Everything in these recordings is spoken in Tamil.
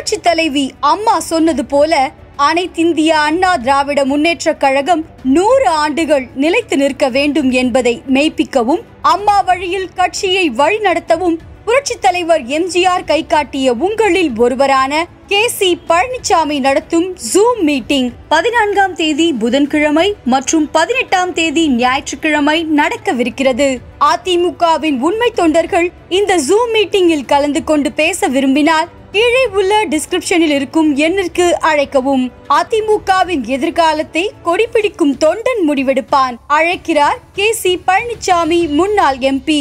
புரட்சி தலைவி அம்மா சொன்னது போல அனைத்திந்திய அண்ணா திராவிட முன்னேற்றக் கழகம் நூறு ஆண்டுகள் நிலைத்து நிற்க வேண்டும் என்பதை மெய்ப்பிக்கவும் அம்மா வழியில் கட்சியை வழிநடத்தவும் புரட்சி தலைவர் எம்ஜிஆர் கை காட்டிய உங்களில் ஒருவரான கே சி பழனிசாமி நடத்தும் ஜூம் மீட்டிங் பதினான்காம் தேதி புதன்கிழமை மற்றும் பதினெட்டாம் தேதி ஞாயிற்றுக்கிழமை நடக்கவிருக்கிறது அதிமுகவின் உண்மை தொண்டர்கள் இந்த ஜூம் மீட்டிங்கில் கலந்து கொண்டு பேச விரும்பினால் கீழே உள்ள டிஸ்கிரிப்ஷனில் இருக்கும் எண்ணிற்கு அழைக்கவும் அதிமுகவின் எதிர்காலத்தை கொடிபிடிக்கும் தொண்டன் முடிவெடுப்பான் அழைக்கிறார் கே சி பழனிசாமி முன்னாள் எம்பி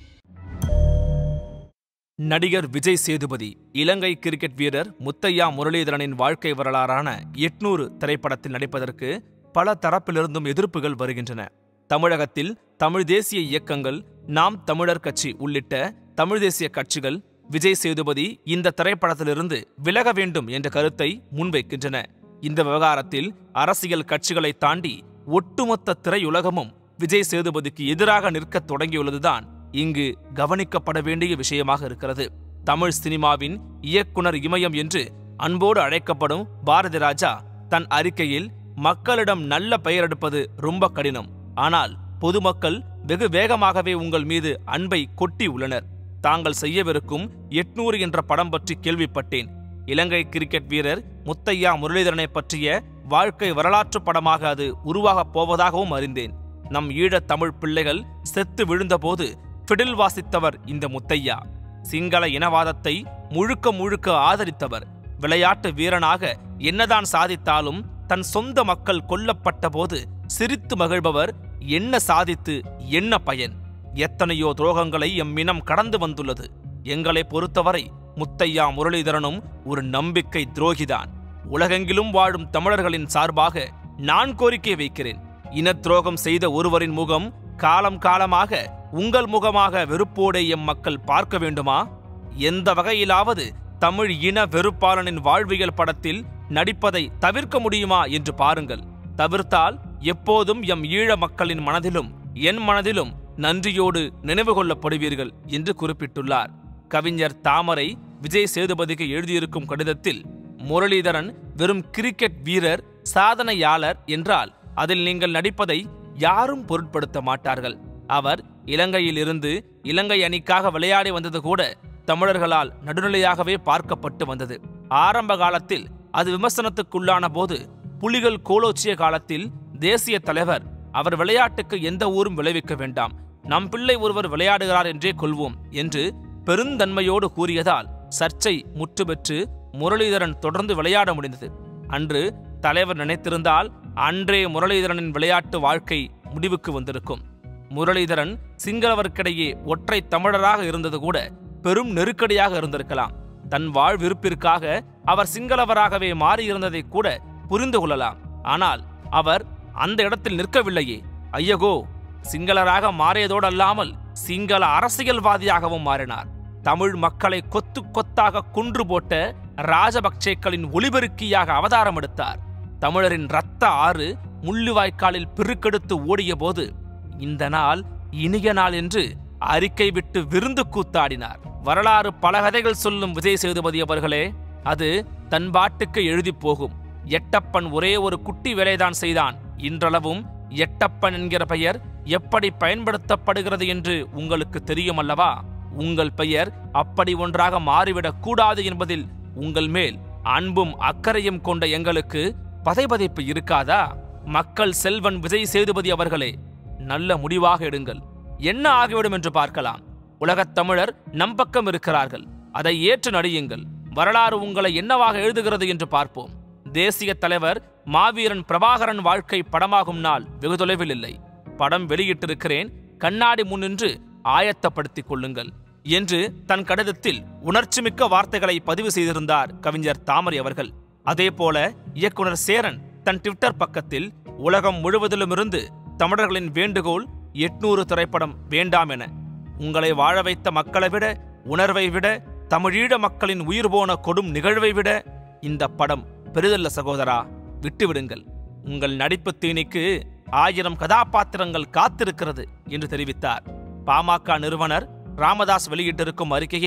நடிகர் விஜய் சேதுபதி இலங்கை கிரிக்கெட் வீரர் முத்தையா முரளிதரனின் வாழ்க்கை வரலாறான எட்நூறு திரைப்படத்தில் நடிப்பதற்கு பல தரப்பிலிருந்தும் எதிர்ப்புகள் வருகின்றன தமிழகத்தில் தமிழ் தேசிய இயக்கங்கள் நாம் தமிழர் கட்சி உள்ளிட்ட தமிழ் தேசிய கட்சிகள் விஜய் சேதுபதி இந்த திரைப்படத்திலிருந்து விலக வேண்டும் என்ற கருத்தை முன்வைக்கின்றன இந்த விவகாரத்தில் அரசியல் கட்சிகளை தாண்டி ஒட்டுமொத்த திரையுலகமும் விஜய் சேதுபதிக்கு எதிராக நிற்கத் தொடங்கியுள்ளதுதான் இங்கு கவனிக்கப்பட வேண்டிய விஷயமாக இருக்கிறது தமிழ் சினிமாவின் இயக்குனர் இமயம் என்று அன்போடு அழைக்கப்படும் பாரதி ராஜா தன் அறிக்கையில் மக்களிடம் நல்ல பெயர் எடுப்பது ரொம்ப கடினம் ஆனால் பொதுமக்கள் வெகு வேகமாகவே உங்கள் மீது அன்பை கொட்டி உள்ளனர் தாங்கள் செய்யவிருக்கும் எட்நூறு என்ற படம் பற்றி கேள்விப்பட்டேன் இலங்கை கிரிக்கெட் வீரர் முத்தையா முரளிதரனை பற்றிய வாழ்க்கை வரலாற்று படமாக அது உருவாகப் போவதாகவும் அறிந்தேன் நம் ஈழத் தமிழ் பிள்ளைகள் செத்து விழுந்தபோது ஃபிடில் வாசித்தவர் இந்த முத்தையா சிங்கள இனவாதத்தை முழுக்க முழுக்க ஆதரித்தவர் விளையாட்டு வீரனாக என்னதான் சாதித்தாலும் தன் சொந்த மக்கள் கொல்லப்பட்ட போது சிரித்து மகிழ்பவர் என்ன சாதித்து என்ன பயன் எத்தனையோ துரோகங்களை எம்மினம் கடந்து வந்துள்ளது எங்களை பொறுத்தவரை முத்தையா முரளிதரனும் ஒரு நம்பிக்கை துரோகிதான் உலகெங்கிலும் வாழும் தமிழர்களின் சார்பாக நான் கோரிக்கை வைக்கிறேன் இன துரோகம் செய்த ஒருவரின் முகம் காலம் காலமாக உங்கள் முகமாக வெறுப்போடே எம் மக்கள் பார்க்க வேண்டுமா எந்த வகையிலாவது தமிழ் இன வெறுப்பாளனின் வாழ்வியல் படத்தில் நடிப்பதை தவிர்க்க முடியுமா என்று பாருங்கள் தவிர்த்தால் எப்போதும் எம் ஈழ மக்களின் மனதிலும் என் மனதிலும் நன்றியோடு நினைவு கொள்ளப்படுவீர்கள் என்று குறிப்பிட்டுள்ளார் கவிஞர் தாமரை விஜய் சேதுபதிக்கு எழுதியிருக்கும் கடிதத்தில் முரளிதரன் வெறும் கிரிக்கெட் வீரர் சாதனையாளர் என்றால் அதில் நீங்கள் நடிப்பதை யாரும் பொருட்படுத்த மாட்டார்கள் அவர் இலங்கையில் இருந்து இலங்கை அணிக்காக விளையாடி வந்தது கூட தமிழர்களால் நடுநிலையாகவே பார்க்கப்பட்டு வந்தது ஆரம்ப காலத்தில் அது விமர்சனத்துக்குள்ளான போது புலிகள் கோலோச்சிய காலத்தில் தேசிய தலைவர் அவர் விளையாட்டுக்கு எந்த ஊரும் விளைவிக்க வேண்டாம் நம் பிள்ளை ஒருவர் விளையாடுகிறார் என்றே கொள்வோம் என்று பெருந்தன்மையோடு கூறியதால் சர்ச்சை முற்றுபெற்று முரளிதரன் தொடர்ந்து விளையாட முடிந்தது அன்று தலைவர் நினைத்திருந்தால் அன்றே முரளிதரனின் விளையாட்டு வாழ்க்கை முடிவுக்கு வந்திருக்கும் முரளிதரன் சிங்களவர்க்கிடையே ஒற்றை தமிழராக இருந்தது கூட பெரும் நெருக்கடியாக இருந்திருக்கலாம் தன் வாழ்விருப்பிற்காக அவர் சிங்களவராகவே மாறியிருந்ததை கூட புரிந்து கொள்ளலாம் ஆனால் அவர் அந்த இடத்தில் நிற்கவில்லையே ஐயகோ சிங்களராக மாறியதோடு அல்லாமல் சிங்கள அரசியல்வாதியாகவும் மாறினார் தமிழ் மக்களை கொத்து கொத்தாக குன்று போட்ட ராஜபக்சேக்களின் ஒளிபெருக்கியாக அவதாரம் எடுத்தார் தமிழரின் இரத்த ஆறு முள்ளுவாய்க்காலில் பெருக்கெடுத்து ஓடிய போது இந்த நாள் இனிய நாள் என்று அறிக்கை விட்டு விருந்து கூத்தாடினார் வரலாறு பல கதைகள் சொல்லும் விஜய் சேதுபதி அவர்களே அது தன் பாட்டுக்கு எழுதி போகும் எட்டப்பன் ஒரே ஒரு குட்டி வேலைதான் செய்தான் இன்றளவும் எட்டப்பன் என்கிற பெயர் எப்படி பயன்படுத்தப்படுகிறது என்று உங்களுக்கு தெரியும் அல்லவா உங்கள் பெயர் அப்படி ஒன்றாக மாறிவிடக் கூடாது என்பதில் உங்கள் மேல் அன்பும் அக்கறையும் கொண்ட எங்களுக்கு பதைபதைப்பு இருக்காதா மக்கள் செல்வன் விஜய் சேதுபதி அவர்களே நல்ல முடிவாக எடுங்கள் என்ன ஆகிவிடும் என்று பார்க்கலாம் உலகத் தமிழர் நம் பக்கம் இருக்கிறார்கள் அதை ஏற்று நடியுங்கள் வரலாறு உங்களை என்னவாக எழுதுகிறது என்று பார்ப்போம் தேசிய தலைவர் மாவீரன் பிரபாகரன் வாழ்க்கை படமாகும் நாள் வெகு தொலைவில் இல்லை படம் வெளியிட்டிருக்கிறேன் கண்ணாடி முன்னின்று ஆயத்தப்படுத்திக் கொள்ளுங்கள் என்று தன் கடிதத்தில் உணர்ச்சிமிக்க வார்த்தைகளை பதிவு செய்திருந்தார் கவிஞர் தாமரை அவர்கள் அதேபோல இயக்குனர் சேரன் தன் ட்விட்டர் பக்கத்தில் உலகம் முழுவதிலுமிருந்து தமிழர்களின் வேண்டுகோள் எட்நூறு திரைப்படம் வேண்டாம் என உங்களை வாழ வைத்த மக்களை விட உணர்வை விட தமிழீழ மக்களின் உயிர் போன கொடும் நிகழ்வை விட இந்த படம் பெரிதல்ல சகோதரா விட்டுவிடுங்கள் உங்கள் நடிப்பு தீனிக்கு ஆயிரம் கதாபாத்திரங்கள் காத்திருக்கிறது என்று தெரிவித்தார் பாமக நிறுவனர் ராமதாஸ் வெளியிட்டிருக்கும் அறிக்கையில்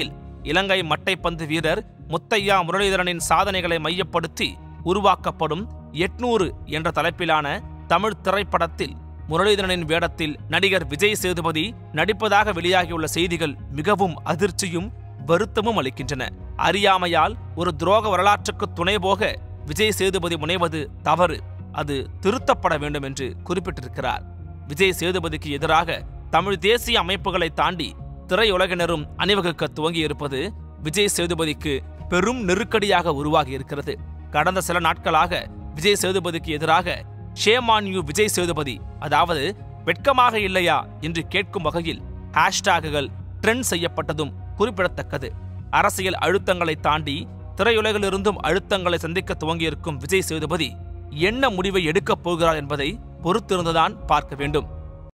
இலங்கை மட்டைப்பந்து வீரர் முத்தையா முரளிதரனின் சாதனைகளை மையப்படுத்தி உருவாக்கப்படும் எட்நூறு என்ற தலைப்பிலான தமிழ் திரைப்படத்தில் முரளிதரனின் வேடத்தில் நடிகர் விஜய் சேதுபதி நடிப்பதாக வெளியாகியுள்ள செய்திகள் மிகவும் அதிர்ச்சியும் வருத்தமும் அளிக்கின்றன அறியாமையால் ஒரு துரோக வரலாற்றுக்கு துணை போக விஜய் சேதுபதி முனைவது தவறு அது திருத்தப்பட வேண்டும் என்று குறிப்பிட்டிருக்கிறார் விஜய் சேதுபதிக்கு எதிராக தமிழ் தேசிய அமைப்புகளை தாண்டி திரையுலகினரும் அணிவகுக்க துவங்கியிருப்பது விஜய் சேதுபதிக்கு பெரும் நெருக்கடியாக உருவாகி இருக்கிறது கடந்த சில நாட்களாக விஜய் சேதுபதிக்கு எதிராக ஷேமான் யூ விஜய் சேதுபதி அதாவது வெட்கமாக இல்லையா என்று கேட்கும் வகையில் ஹேஷ்டாகுகள் ட்ரெண்ட் செய்யப்பட்டதும் குறிப்பிடத்தக்கது அரசியல் அழுத்தங்களை தாண்டி திரையுலகிலிருந்தும் அழுத்தங்களை சந்திக்க துவங்கியிருக்கும் விஜய் சேதுபதி என்ன முடிவை எடுக்கப் போகிறார் என்பதை பொறுத்திருந்துதான் பார்க்க வேண்டும்